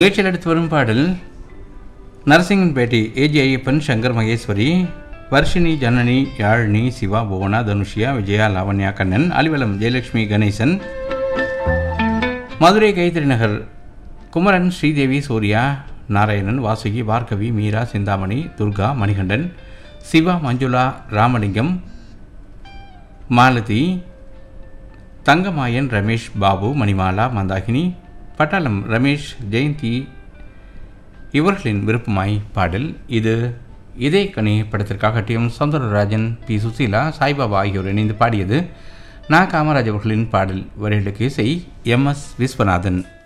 நிகழ்ச்சியில் எடுத்து வரும் பாடல் நரசிங்கன்பேட்டை ஏஜி ஐயப்பன் சங்கர் மகேஸ்வரி வர்ஷினி ஜனனி யாழினி சிவா புவனா தனுஷியா விஜயா லாவண்யா கண்ணன் அலிவலம் ஜெயலட்சுமி கணேசன் மதுரை கைத்தறி நகர் குமரன் ஸ்ரீதேவி சூர்யா நாராயணன் வாசுகி பார்கவி மீரா சிந்தாமணி துர்கா மணிகண்டன் சிவா மஞ்சுளா ராமலிங்கம் மாலதி தங்கமாயன் ரமேஷ் பாபு மணிமாலா மந்தாகினி பட்டாளம் ரமேஷ் ஜெயந்தி இவர்களின் விருப்பமாய் பாடல் இது இதே கனி படத்திற்காக T M Soundararajan P Susheela Saibaba ஆகியோர் இணைந்து பாடியது நா காமராஜ் அவர்களின் பாடல் வரிகளுக்கு இசை எம் எஸ் விஸ்வநாதன்